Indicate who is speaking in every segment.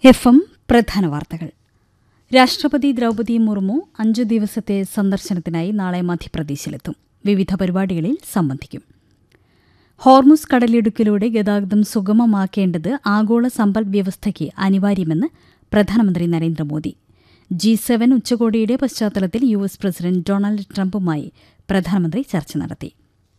Speaker 1: F M പ്രധാന വാർത്തകൾ രാഷ്ട്രപതി ദ്രൗപദി മുർമു അഞ്ചു ദിവസത്തെ സന്ദർശനത്തിനായി നാളെ മധ്യപ്രദേശിലെത്തും വിവിധ പരിപാടികളിൽ സംബന്ധിക്കും ഹോർമുസ് കടലിടുക്കിലൂടെ ഗതാഗതം സുഗമമാക്കേണ്ടത് ആഗോള സമ്പദ് വ്യവസ്ഥയ്ക്ക് അനിവാര്യമെന്ന് പ്രധാനമന്ത്രി നരേന്ദ്രമോദി ജി സെവൻ ഉച്ചകോടിയുടെ പശ്ചാത്തലത്തിൽ യു എസ് പ്രസിഡന്റ് ഡൊണാൾഡ് ട്രംപുമായി പ്രധാനമന്ത്രി ചർച്ച നടത്തി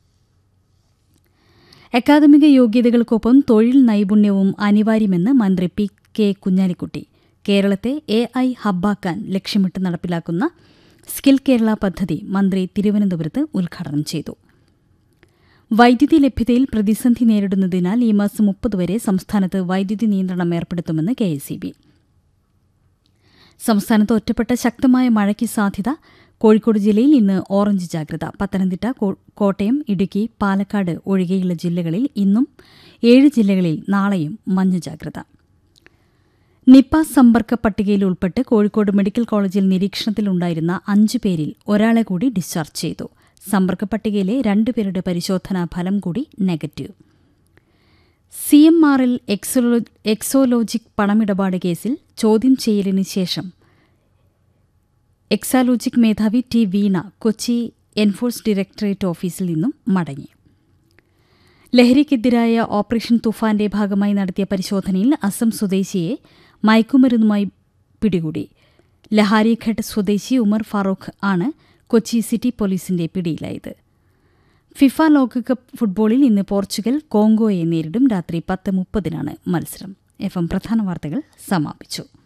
Speaker 1: അക്കാദമിക യോഗ്യതകൾക്കൊപ്പം തൊഴിൽ നൈപുണ്യവും അനിവാര്യമെന്ന് മന്ത്രി പി കെ കുഞ്ഞാലിക്കുട്ടി കേരളത്തെ എ ഐ ഹബ്ബാക്കാൻ ലക്ഷ്യമിട്ട് നടപ്പിലാക്കുന്ന സ്കിൽ കേരള പദ്ധതി മന്ത്രി തിരുവനന്തപുരത്ത് ഉദ്ഘാടനം ചെയ്തു വൈദ്യുതി ലഭ്യതയിൽ പ്രതിസന്ധി നേരിടുന്നതിനാൽ ഈ മാസം മുപ്പത് വരെ സംസ്ഥാനത്ത് വൈദ്യുതി നിയന്ത്രണം ഏർപ്പെടുത്തുമെന്ന് കെ എസ് ഇ ബി സംസ്ഥാനത്ത് ഒറ്റപ്പെട്ട ശക്തമായ മഴയ്ക്ക് സാധ്യത കോഴിക്കോട് ജില്ലയിൽ ഇന്ന് ഓറഞ്ച് ജാഗ്രത പത്തനംതിട്ട കോ- കോട്ടയം ഇടുക്കി പാലക്കാട് ഒഴികെയുള്ള ജില്ലകളിൽ ഇന്നും ഏഴ് ജില്ലകളിൽ നാളെയും മഞ്ഞ ജാഗ്രത നിപ്പ സമ്പർക്ക പട്ടികയിൽ ഉൾപ്പെട്ട് കോഴിക്കോട് മെഡിക്കൽ കോളേജിൽ നിരീക്ഷണത്തിലുണ്ടായിരുന്ന അഞ്ചു പേരിൽ ഒരാളെ കൂടി ഡിസ്ചാർജ് ചെയ്തു സമ്പർക്ക പട്ടികയിലെ രണ്ടുപേരുടെ പരിശോധനാ ഫലം കൂടി negative C M R L Exalogic പണമിടപാട് കേസിൽ ചോദ്യം ചെയ്യലിന് ശേഷം എക്സാലോജിക് മേധാവി T Veena Kochi enforce directorate ഓഫീസിൽ നിന്നും മടങ്ങി ലഹരിക്കെതിരായ ഓപ്പറേഷൻ തുഫാന്റെ ഭാഗമായി നടത്തിയ പരിശോധനയിൽ അസം സ്വദേശിയെ മയക്കുമരുന്നുമായി പിടികൂടി ലഹാരിഘട്ട് സ്വദേശി ഉമർ ഫാറൂഖ് ആണ് കൊച്ചി സിറ്റി പോലീസിന്റെ പിടിയിലായത് ഫിഫ ലോകകപ്പ് ഫുട്ബോളിൽ ഇന്ന് പോർച്ചുഗൽ കോങ്കോയെ നേരിടും രാത്രി പത്ത് മുപ്പതിനാണ് മത്സരം എഫ് എം പ്രധാന വാർത്തകൾ സമാപിച്ചു